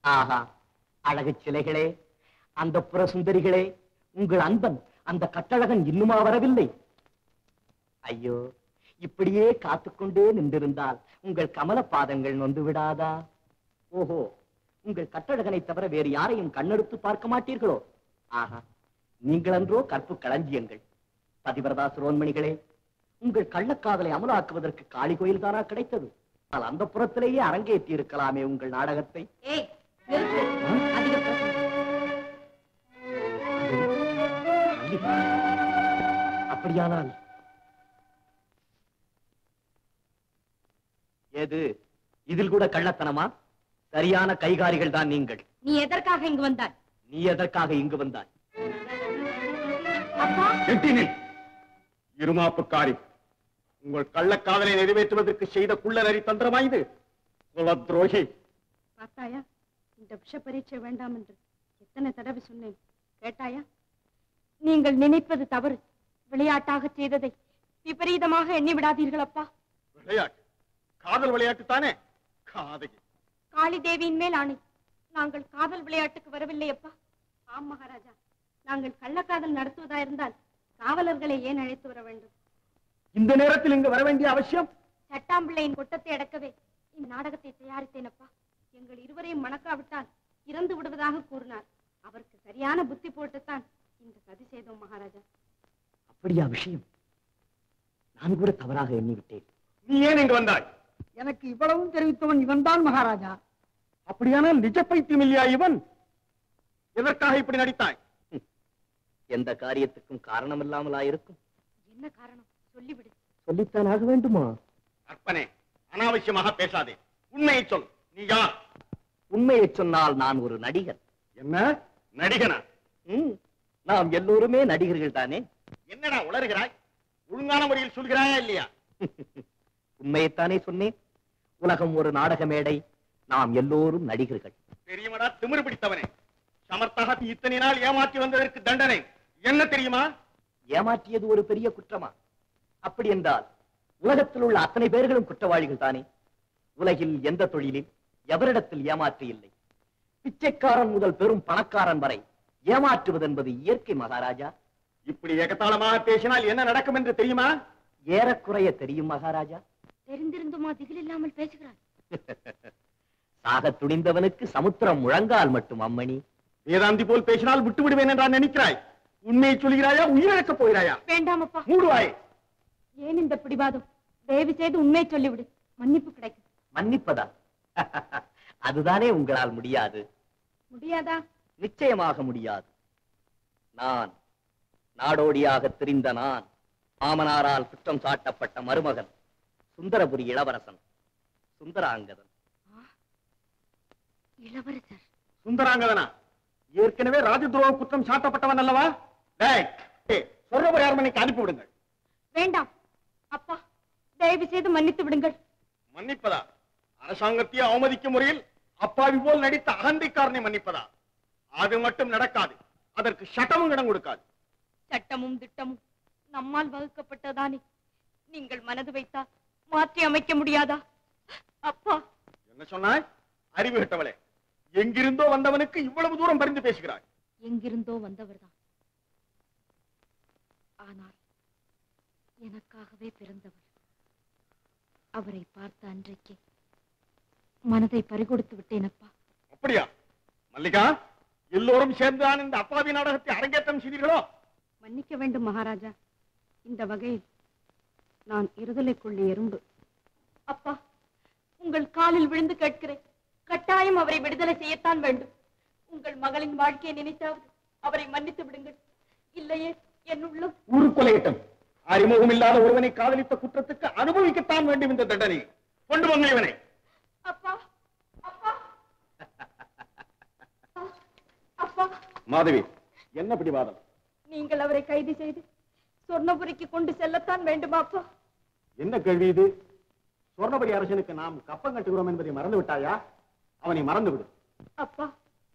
ஆஹா அழகு சிலைகளே அந்த புற சுந்தரிகளே உங்கள் அன்பன் அந்த கட்டழகன் இன்னுமா வரவில்லை ஐயோ இப்படியே காத்துக்கொண்டே நின்றிருந்தால் உங்கள் கமல பாதங்கள் நொந்து விடாதா ஓஹோ உங்கள் கட்டழகனை தவிர வேறு யாரையும் கண்ணெடுத்து பார்க்க மாட்டீர்களோ ஆஹா நீங்களன்றோ கற்பு களஞ்சியங்கள் பதிவரதா சிரோன்மணிகளே உங்கள் கள்ளக்காதலை அமலாக்குவதற்கு காளி கோயில் தானா கிடைத்தது ஆனால் அந்த புறத்திலேயே அரங்கேற்றி இருக்கலாமே உங்கள் நாடகத்தை ஏய் நிறுத்து அதிக பிரசங்கம். மல்லிகா, அப்படியானால் ஏது இதில் கூட கள்ளத்தனமா சரியான கைகாரிகள் தான் நீங்கள் நீ எதற்காக இங்கு வந்தாய் நீ எதற்காக இங்கு வந்தாய் அப்பா எட்டினில் இருமாப்புக்காரி உங்கள் கள்ளக்காதலை நிறைவேற்றுவதற்கு செய்த குள்ளநரி தந்திரமா இது குல துரோகி பார்த்தாயா இந்த விஷ பரீட்சை வேண்டாம் என்று எத்தனை தடவை சொன்னேன் கேட்டாயா நீங்கள் நினைப்பது தவறு விளையாட்டாக செய்ததை விபரீதமாக எண்ணி விடாதீர்கள் அப்பா விளையாட்டு காதல் விளையாட்டு தானே காதகி காளி தேவியின் மேல் ஆணை நாங்கள் காதல் விளையாட்டுக்கு வரவில்லை அப்பா ஆம் மகாராஜா நாங்கள் கள்ளக்காதல் நடத்துவதா இருந்தால் காவலர்களை ஏன் அழைத்து வர வேண்டும் இந்த நேரத்தில் இங்கு வர வேண்டிய அவசியம் சட்டாம்பிள்ளையின் கொட்டத்தை அடக்கவே இந்த நாடகத்தை தயாரித்தேன் அப்பா எங்கள் இருவரையும் மணக்காவிட்டால் இறந்து விடுவதாக கூறினார் அவருக்கு சரியான புத்தி போட்டுத்தான் இந்த சதி செய்தோம் மகாராஜா அப்படியா விஷயம் நான் கூட தவறாக எண்ணிவிட்டேன் நீ ஏன் இங்கு வந்தாய் எனக்கு இவ்வளவும் தெரிவித்தவன் இவன்தான் மகாராஜா அப்படியானால் நிஜ பைத்தியம் இல்லையா இவன் எதற்காக இப்படி நடித்தாய் எந்த காரியத்துக்கும் காரணம் இல்லாமலா இருக்கும் என்ன காரணம் சொல்லிவிடு சொல்லித்தான் ஆக வேண்டுமா அற்பனே அனாவசியமாக பேசாதே உண்மையை சொல் நீ யார் உண்மையை சொன்னால் நான் ஒரு நடிகர் என்ன நடிகனா ம், நாம் எல்லோருமே நடிகர்கள் தானே என்னடா உளறுகிறாய் ஒழுங்கான முறையில் சொல்கிறாயா இல்லையா உண்மையைத்தானே சொன்னேன் உலகம் ஒரு நாடக மேடை நாம் எல்லோரும் நடிகர்கள் தெரியுமடா திமிரு பிடித்தவனே சமர்த்தாக இத்தனை நாள் ஏமாற்றி வந்ததற்கு தண்டனை என்ன தெரியுமா ஏமாற்றியது ஒரு பெரிய குற்றமா அப்படி என்றால் உலகத்தில் உள்ள அத்தனை பேர்களும் குற்றவாளிகள் தானே உலகில் எந்த தொழிலில் எவரிடத்தில் ஏமாற்று இல்லை பிச்சைக்காரன் முதல் பெரும் பணக்காரன் வரை ஏமாற்றுவது என்பது இயற்கை மகாராஜா இப்படி ஏகத்தாளமாக பேசினால் என்ன நடக்கும் என்று தெரியுமா ஏறக்குறைய தெரியும் மகாராஜா தெரிந்திருந்துமா திகில் இல்லாமல் பேசுகிறாய் சாக துணிந்தவனுக்கு சமுத்திரம் முழங்கால் மட்டும் அம்மணி வேதாந்தி போல் பேசினால் விட்டு விடுவேன் என்றான் நினைக்கிறாய் உண்மையை சொல்கிறாயா உயிரிழக்கப் போகிறாயா வேண்டாம் அப்பா மூடுவாய் ஏன் இந்த பிடிவாதம் தயவு செய்து உண்மையை சொல்லிவிடு மன்னிப்பு கிடைக்கும் மன்னிப்பதா அதுதானே உங்களால் முடியாது முடியாதா நிச்சயமாக முடியாது நான் நாடோடியாக திரிந்த நான் மாமனாரால் குற்றம் சாட்டப்பட்ட மருமகன் சுந்தரபுரி இளவரசன் சுந்தராங்கதன் இளவரசர் சுந்தராங்கதனா ஏற்கனவே ராஜதுரோக குற்றம் சாட்டப்பட்டவன் அல்லவா டேய், டேய், சொர்ணபுரி அரண்மனைக்கு அனுப்பி விடுங்கள் வேண்டாம் அப்பா தயவு செய்து மன்னித்து விடுங்கள் மன்னிப்பதா அரசாங்கத்தையே அவமதிக்கும் முறையில் அப்பாவி போல் நடித்த அகந்தைக்காரனை மன்னிப்பதா அது மட்டும் நடக்காது அதற்கு சட்டமும் இடம் கொடுக்காது சட்டமும் திட்டமும் நம்மால் வகுக்கப்பட்டதானே நீங்கள் மனது வைத்தால் மாற்றி அமைக்க முடியாதா அப்பா என்ன சொன்னாய் அறிவு கட்டவளே எங்கிருந்தோ வந்தவனுக்கு இவ்வளவு தூரம் பரிந்து பேசுகிறாய் எங்கிருந்தோ வந்தவர்தான் ஆனால் எனக்காகவே பிறந்தவர் அவரை பார்த்த அன்றைக்கே மனதை பறிகொடுத்து விட்டேன் அப்பா அப்படியா மல்லிகா எல்லோரும் சேர்ந்துதான் இந்த அப்பாவி நாடகத்தை அரங்கேற்றம் செய்தீர்களோ மன்னிக்க வேண்டும் மகாராஜா இந்த வகையில் நான் இருதலைக்குள்ளே எறும்பு அப்பா உங்கள் காலில் விழுந்து கேட்கிறேன் கட்டாயம் அவரை விடுதலை செய்யத்தான் வேண்டும் உங்கள் மகளின் வாழ்க்கையை நினைத்தாவது அவரை மன்னித்து விடுங்கள் இல்லையே என் உள்ளம் ஊருக்குலையிட்டம் அறிமுகம் இல்லாத ஒருவனை காதலித்த குற்றத்துக்கு அனுபவிக்கத்தான் வேண்டும் இந்த தண்டனை கொண்டு வந்த இவனை அப்பா அப்பா அப்பா மாதவி என்ன பிடிவாதம் நீங்கள் அவரை கைது செய்து சொர்ணபுரிக்கு கொண்டு செல்லத்தான் வேண்டுமா அப்பா என்ன கேள்வி இது சொர்ணபடி அரசனுக்கு நாம் கப்பம் கட்டுகிறோம் என்பதை மறந்து விட்டாயா அவனை மறந்து விடு அப்பா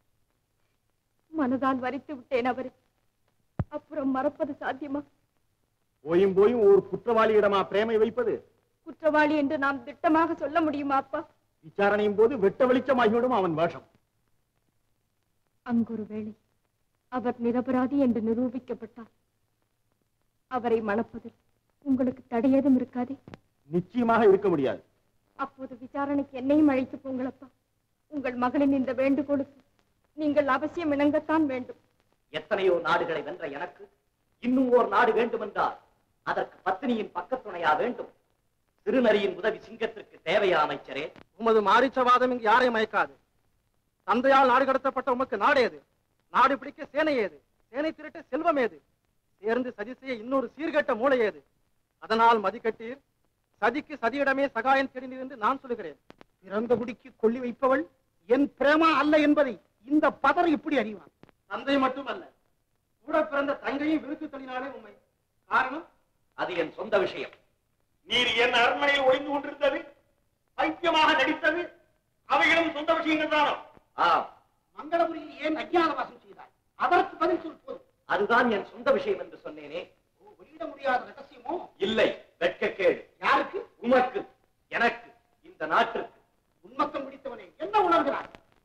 மனதால் வரித்து விட்டேன் அவரை அப்புறம் மறப்பது சாத்தியமா போயும் போயும் ஒரு குற்றவாளியிடமா பிரேமை வைப்பது குற்றவாளி என்று நாம் திட்டமாக சொல்ல முடியுமா அப்பா விசாரணையும் போது வெட்ட வெளிச்சமாகிவிடும் அவன் வேஷம் அங்கொரு வேளை அவர் நிரபராதி என்று நிரூபிக்கப்பட்டார் அவரை மணப்பதில் உங்களுக்கு தடையேதும் இருக்காதே நிச்சயமாக இருக்க முடியாது அப்போது விசாரணைக்கு என்னையும் அழைத்து போங்களப்பா உங்கள் மகளின் இந்த வேண்டுகோளுக்கு நீங்கள் அவசியம் இணங்கத்தான் வேண்டும் எத்தனையோ நாடுகளை வென்ற எனக்கு இன்னும் ஓர் நாடு வேண்டுமென்றால் அதற்கு பத்தினியின் பக்கத்துணையா வேண்டும் திருநரியின் உதவி சிங்கத்திற்கு தேவையா அமைச்சரே உமது மாரிச்சவாதம் இங்கு யாரையும் மயக்காது தந்தையால் நாடு கடத்தப்பட்ட உமக்கு நாடு ஏது நாடு பிடிக்க சேனை ஏது சேனை திருட்ட செல்வம் ஏது சேர்ந்து சதி செய்ய இன்னொரு சீர்கெட்ட மூளை ஏது அதனால் மதிக்கட்டீர் சதிக்கு சதியிடமே சகாயம் தேடினீர் என்று நான் சொல்லுகிறேன் பிறந்த குடிக்கு கொள்ளி வைப்பவள் என் பிரேமா அல்ல என்பதை இந்த பதர் இப்படி அறிவான் தந்தை மட்டுமல்ல கூட பிறந்த தங்கையும் விருத்து தள்ளினாலே உண்மை காரணம் அது என் சொந்த விஷயம் நீர் என் அரண்மனையில் ஒளிந்து கொண்டிருந்தது பைத்தியமாக நடித்தது அவைகளும் சொந்த விஷயங்கள் தானோ ஆம் மங்களபுரியில் ஏன் அஜ்ஞாதவாசம் செய்தாய் அதற்கு பதில் சொல் போதும் அதுதான் என் சொந்த விஷயம் என்று சொன்னேனே ஓ, வெளியிட முடியாத ரகசியமோ இல்லை வெட்கக்கேடு யாருக்கு உமக்கு எனக்கு இந்த நாட்டிற்கு உன்மத்தம் பிடித்தவனே என்ன உணர்கிறாய்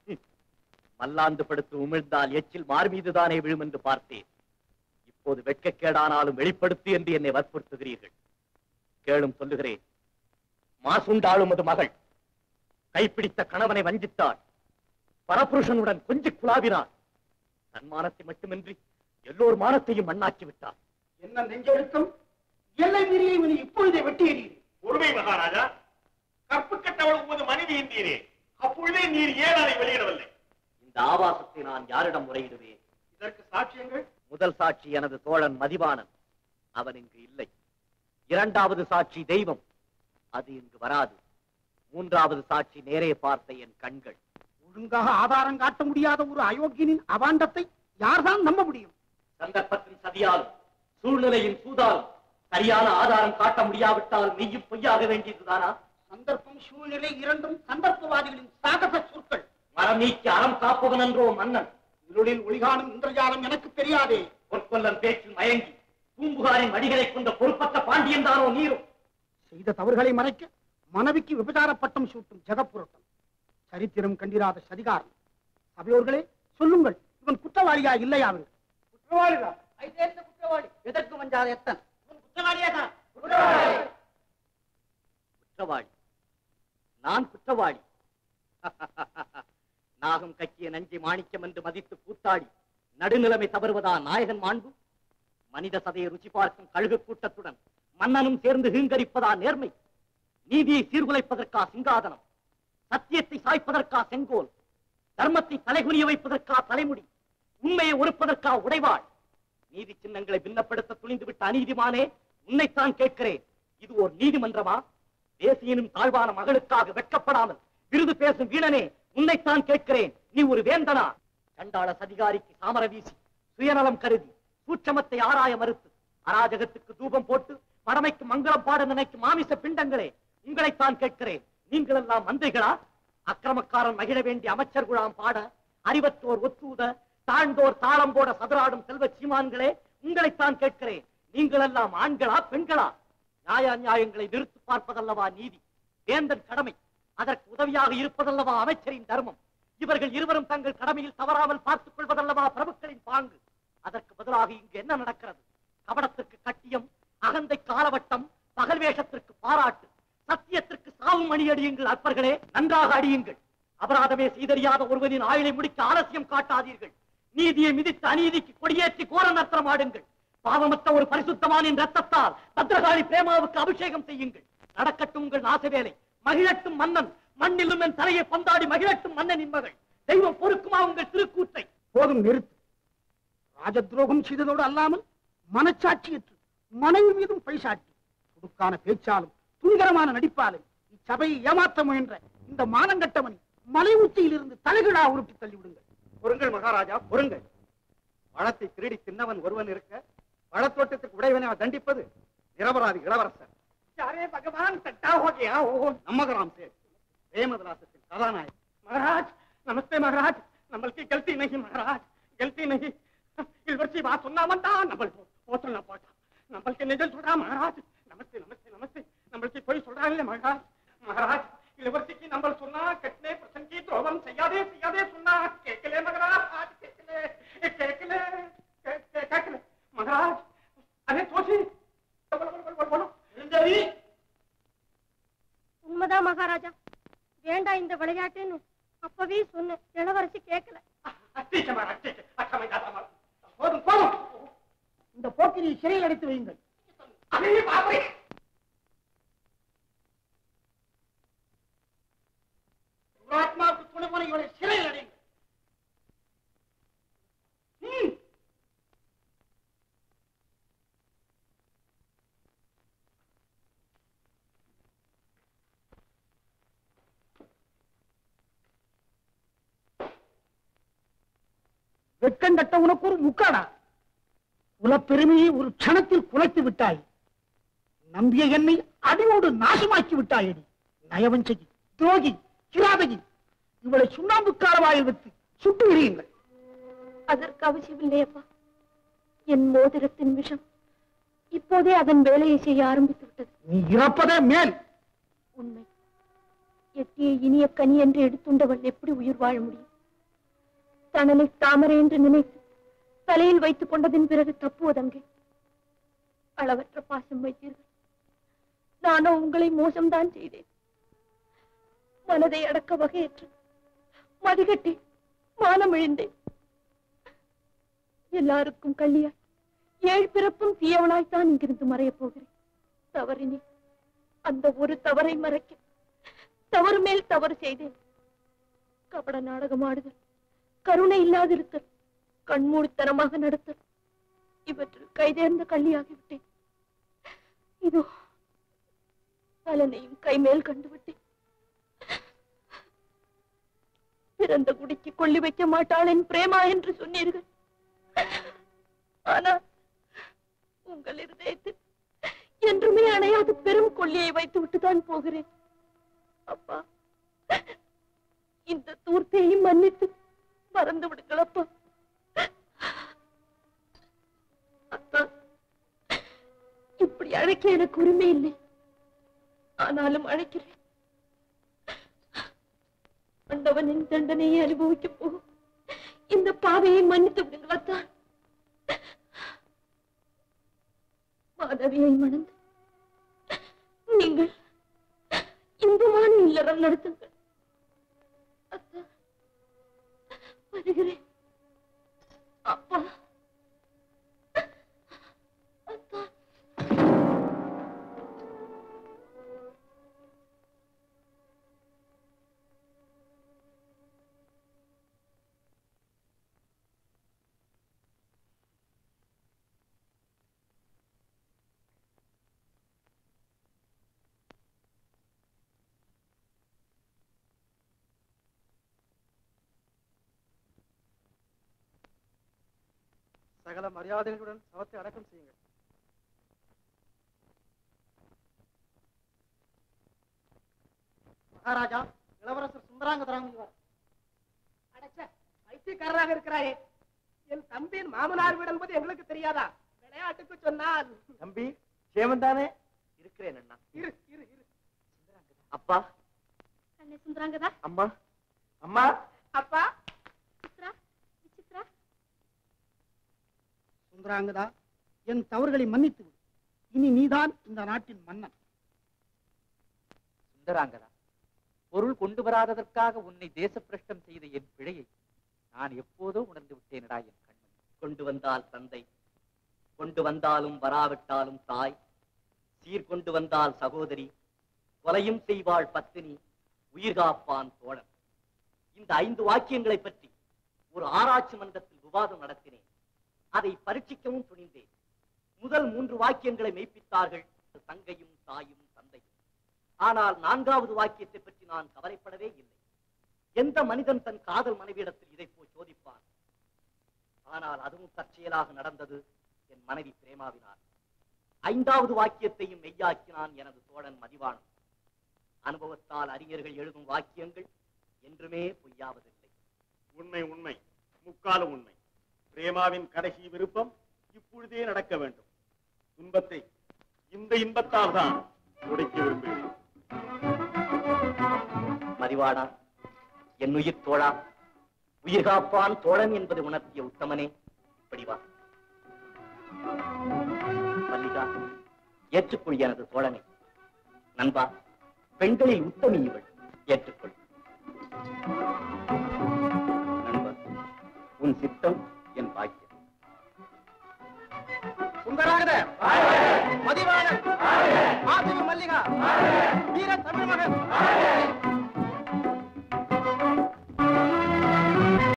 மல்லாந்து படுத்து உமிழ்ந்தால் எச்சில் மார் மீதுதானே விழும் என்று பார்த்தேன் இப்போது வெட்கக்கேடானாலும் வெளிப்படுத்து என்று என்னை வற்புறுத்துகிறீர்கள் கேளும் சொல்லுகிறேன் மாசுண்டாளும் அது மகள் கைப்பிடித்த கணவனை வஞ்சித்தாள் பரபுருஷனுடன் கொஞ்சி குழாவினாள் தன்மானத்தை மட்டுமின்றி எல்லோர் மானத்தையும் மண்ணாக்கி விட்டாள் என்ன நெஞ்செழுத்தம் எல்லை மீறிய இவனை இப்பொழுதே வெட்டி எறிகிறேன் பொறுமை மகாராஜா கற்பு கட்டவள் உமது மனைவி என்றீரே அப்பொழுதே நீர் ஏன் அதை வெளியிடவில்லை இந்த ஆபாசத்தை நான் யாரிடம் முறையிடுவேன் இதற்கு சாட்சியங்கள் முதல் சாட்சி எனது தோழன் மதிவாணன் அவன் இங்கு இல்லை இரண்டாவது சாட்சி தெய்வம் அது இங்கு வராது மூன்றாவது சாட்சி நேரே பார்த்த என் கண்கள் ஒழுங்காக ஆதாரம் காட்ட முடியாத ஒரு அயோக்கியனின் அபாண்டத்தை யார்தான் நம்ப முடியும் சந்தர்ப்பத்தின் சதியாலும் சூழ்நிலையின் சூதாலும் சரியான ஆதாரம் காட்ட முடியாவிட்டால் மெய்யும் பொய்யாக வேண்டியதுதானா சந்தர்ப்பம் சூழ்நிலை இரண்டும் சந்தர்ப்பவாதிகளின் சாகச சொற்கள் மரம் நீக்கி அறம் காப்பவன் என்றோ மன்னன் இருளில் ஒளிகாணும் இந்திரஜாலம் எனக்கு தெரியாதே பொற்கொல்லன் பேச்சில் மயங்கி பூம்புகாரின் வடிகளை கொண்ட பொறுப்பற்ற பாண்டியன் தானோ நீரும் செய்த தவறுகளை மறைக்க மனைவிக்கு விபச்சார பட்டம் சூட்டும் ஜெகப்புரட்டம் சரித்திரம் கண்டிராத சதிகாரம் சபையோர்களே சொல்லுங்கள் இவன் குற்றவாளியா இல்லையாவில் குற்றவாளிதான் குற்றவாளி எதற்கு வஞ்சாத எத்தன் குற்றவாளியா தான் குற்றவாளி நான் குற்றவாளி நாகம் கக்கிய நஞ்சை மாணிக்கம் என்று மதித்து கூத்தாடி நடுநிலைமை தவறுவதா நாயகன் மாண்பு மனித சதையை ருச்சி பார்க்கும் கழுகு கூட்டத்துடன் மன்னனும் சேர்ந்து ஹீங்கரிப்பதா நேர்மை நீதியை சீர்குலைப்பதற்கா சிங்காதனம் சத்தியத்தை சாய்ப்பதற்கா செங்கோல் தர்மத்தை தலைகுனிய வைப்பதற்கா தலைமுடி உண்மையை ஒருப்பதற்கா உடைவாள் நீதி சின்னங்களை பின்னப்படுத்த துணிந்துவிட்ட அநீதிமானே உன்னைத்தான் கேட்கிறேன் இது ஒரு நீதிமன்றமா தேசியனும் தாழ்வான மகளுக்காக வெட்கப்படாமல் விருது பேசும் வீணனே உன்னைத்தான் கேட்கிறேன் நீ ஒரு வேந்தனா சண்டாள சதிகாரிக்கு சாமர வீசி சுயநலம் கருதி சூட்சமத்தை ஆராய மறுத்து அராஜகத்துக்கு தூபம் போட்டு படமைக்கு மங்களம் பாட நினைக்கும் மாமிச பிண்டங்களே உங்களைத்தான் கேட்கிறேன் நீங்கள் எல்லாம் மந்திரிகளா அக்கிரமக்காரன் மகிழ வேண்டிய அமைச்சர் குழாம் பாட அறிவற்றோர் ஒத்தூத தாழ்ந்தோர் தாளம் போட சதுராடும் செல்வ சீமான்களே உங்களைத்தான் கேட்கிறேன் நீங்கள் எல்லாம் ஆண்களா பெண்களா நியாய நியாயங்களை நிறுத்து பார்ப்பதல்லவா நீதி வேந்தன் கடமை அதற்கு உதவியாக இருப்பதல்லவா அமைச்சரின் தர்மம் இவர்கள் இருவரும் தங்கள் கடமையில் தவறாமல் பார்த்துக் கொள்வதல்லவா பிரபுக்களின் பாங்கு அதற்கு பதிலாக இங்கு என்ன நடக்கிறது கபடத்திற்கு கட்டியம் அகந்தை காலவட்டம் பகல் வேஷத்திற்கு பாராட்டு சத்தியத்திற்கு சாவும் அணி அடியுங்கள் அற்பர்களே நன்றாக அடியுங்கள் அபராதமே செய்தறியாத ஒருவனின் ஆயுளை முடிக்க ஆலசியம் காட்டாதீர்கள் நீதியை மிதித்து அநீதிக்கு கொடியேற்றி கோர நத்திரம் ஆடுங்கள் பாவமற்ற ஒரு பரிசுத்தமானின் ரத்தத்தால் பத்ரகாளி பிரேமாவுக்கு அபிஷேகம் செய்யுங்கள் நடக்கட்டும் உங்கள் நாச வேலை மகிழட்டும் மன்னன் மண்ணிலும் என் தலையை பந்தாடி மகிழட்டும் மன்னனின் மகள் தெய்வம் பொறுக்குமா உங்கள் திருக்கூத்தை போதும் நிறுத்து ராஜத்ரோகம் செய்ததோடு அல்லாமல் மனச்சாட்சியற்று மனைவி மீதும் பைசாட்டி துடுக்கான பேச்சாலும் துணிகரமான நடிப்பாலும் இச்சபையை ஏமாற்ற முயன்ற இந்த மானங்கட்டவனை மலை உச்சியிலிருந்து தலைகீழா உருட்டி தள்ளிவிடுங்கள் பொருங்கள் மகாராஜா பொருங்கள் பழத்தை திருடி தின்னவன் ஒருவன் இருக்க பழத்தோட்டத்துக்கு உடையவனை அவன் தண்டிப்பது நிரபராதி இளவரசர் யாரே பகவான் தட்டா ஹோகியா ஓ நம்மகராம் சேர் பிரேமதலாசத்தின் கதாநாயகன் महाराज नमस्ते महाराज नंबल की गलती नहीं महाराज गलती नहीं इलवर की बात सुनना बनता नंबल को वो सुनना पड़ता नंबल के निजल छोड़ा महाराज नमस्ते नमस्ते नमस्ते नंबल की कोई सुना नहीं महाराज महाराज इलवर की नंबल सुनना कितने प्रसंग की ध्रुवम सैयादे सैयादे सुनना के के लिए महाराज आज के மாட்டேன்னு அப்பவே சொன்னேன் இளவரசி கேட்கல போதும் போதும் இந்த போக்கிரியை சிறையில் அடைத்து வையுங்கள் துராத்மாவுக்கு துணை போன இவனை சிறையில் அடையுங்கள் ம். வெட்கம் கட்ட உனக்கு ஒரு முக்காடா குலப்பெருமையை ஒரு க்ஷணத்தில் குலைத்து விட்டாய் நம்பிய என்னை அடியோடு நாசமாக்கி விட்டாயடி நயவஞ்சகி துரோகி கிராதகி இவளை சுண்ணாம்பு காரவாயில் வைத்து சுட்டு எறியுங்கள் அதற்கு அவசியமில்லை அப்பா என் மோதிரத்தின் விஷம் இப்போதே அதன் வேலையை செய்ய ஆரம்பித்து விட்டது நீ இறப்பதே மேல் உண்மை எட்டிய இனிய கனி என்று எடுத்துண்டவள் எப்படி உயிர் வாழ முடியும் தனனை தாமரை என்று நினைத்து தலையில் வைத்துக் கொண்டதின் பிறகு தப்புவதங்கே அளவற்ற பாசம் வைத்தீர்கள் நானோ உங்களை மோசம்தான் செய்தேன் மனதை அடக்க வகையற்று மதிகட்டி மானம் இழிந்தேன் எல்லாருக்கும் கள்ளியாய் ஏழ் பிறப்பும் தீயவனாய்த்தான் இங்கிருந்து மறையப் போகிறேன் தவறினேன் அந்த ஒரு தவறை மறைக்க தவறு மேல் தவறு செய்தேன் கபட நாடகம் ஆடுதல் கருணை இல்லாதிருத்தல் கண்மூடித்தனமாக நடத்தல் இவற்றில் கைதேர்ந்த கள்ளியாகிவிட்டேன் இதோ பலனையும் கைமேல் கண்டுவிட்டேன் பிறந்த குடிக்கு கொள்ளி வைக்க மாட்டாள் என் பிரேமா என்று சொன்னீர்கள் ஆனால் உங்கள் இருதயத்தில் என்றுமே அணையாத பெரும் கொள்ளியை வைத்து விட்டுதான் போகிறேன் அப்பா இந்த தூர்த்தையும் மன்னித்து மறந்து விடுங்கள் அப்பா அத்தா இப்படி அழைக்க எனக்கு உரிமை இல்லை ஆனாலும் அழைக்கிறேன் ஆண்டவனின் தண்டனையை அனுபவிக்க போகும் இந்த பாவையை மன்னித்து விடுங்கள் அத்தான் மாதவியை மணந்து நீங்கள் இன்பமான இல்லறம் நடத்துங்கள் அத்தா வருகிறேன் அப்பா அத்தா சகல மரியாதைகளுடன் சவத்தை அடக்கம் செய்யுங்கள் மகாராஜா இளவரசர் சுந்தராங்கதராமன் இவர் அடைச்ச பைத்தியக்காரராக இருக்கிறாயே என் தம்பியின் மாமனார் வீடு என்பது எங்களுக்கு தெரியாதா விளையாட்டுக்கு சொன்னால் தம்பி சேமன் தானே இருக்கிறேன் அண்ணா இரு இரு இரு அப்பா அண்ணே சுந்தராங்கதா அம்மா அம்மா அப்பா சித்ரா விசித்ரா சுந்தராங்கதா என் தவறுகளை மன்னித்து விடு இனி நீதான் இந்த நாட்டின் மன்னன் சுந்தராங்கதா பொருள் கொண்டு வராததற்காக உன்னை தேசப்பிரஷ்டம் செய்த என் பிழையை நான் எப்போதோ உணர்ந்து விட்டேனடா என் கண்மணி கொண்டு வந்தால் தந்தை கொண்டு வந்தாலும் வராவிட்டாலும் தாய் சீர்கொண்டு வந்தால் சகோதரி கொலையும் செய்வாள் பத்தினி உயிர் காப்பான் தோழன் இந்த ஐந்து வாக்கியங்களை பற்றி ஒரு ஆராய்ச்சி மன்றத்தில் விவாதம் நடத்தினேன் அதை பரீட்சிக்கவும் துணிந்தேன் முதல் மூன்று வாக்கியங்களை மெய்ப்பித்தார்கள் தங்கையும் தாயும் தந்தையும் ஆனால் நான்காவது வாக்கியத்தை பற்றி நான் கவலைப்படவே இல்லை எந்த மனிதன் தன் காதல் மனைவியிடத்தில் இதை போய் சோதிப்பான் ஆனால் அதுவும் தற்செயலாக நடந்தது என் மனைவி பிரேமாவினார் ஐந்தாவது வாக்கியத்தையும் மெய்யாக்கினான் எனது தோழன் மதிவாணன் அனுபவத்தால் அறிஞர்கள் எழுதும் வாக்கியங்கள் என்றுமே பொய்யாவதில்லை உண்மை உண்மை முக்காலும் உண்மை பிரேமாவின் கடைசி விருப்பம் இப்பொழுதே நடக்க வேண்டும் துன்பத்தை இந்த இன்பத்தால் தான் உடைக்க விரும்புகிறேன் மதிவாடா என் உயிர் தோழா உயிர் காப்பான் தோழன் என்பதை உணர்த்திய உத்தமனே இப்படி வா மல்லிகா ஏற்றுக்கொள் எனது தோழனை நண்பா பெண்களில் உத்தமி இவள் ஏற்றுக்கொள் நண்பர் உன் சித்தம் என் பாக்கியம் சுந்தராகத மதிவாணன் மாதவி மல்லிகா வீர தமிழ் மகன்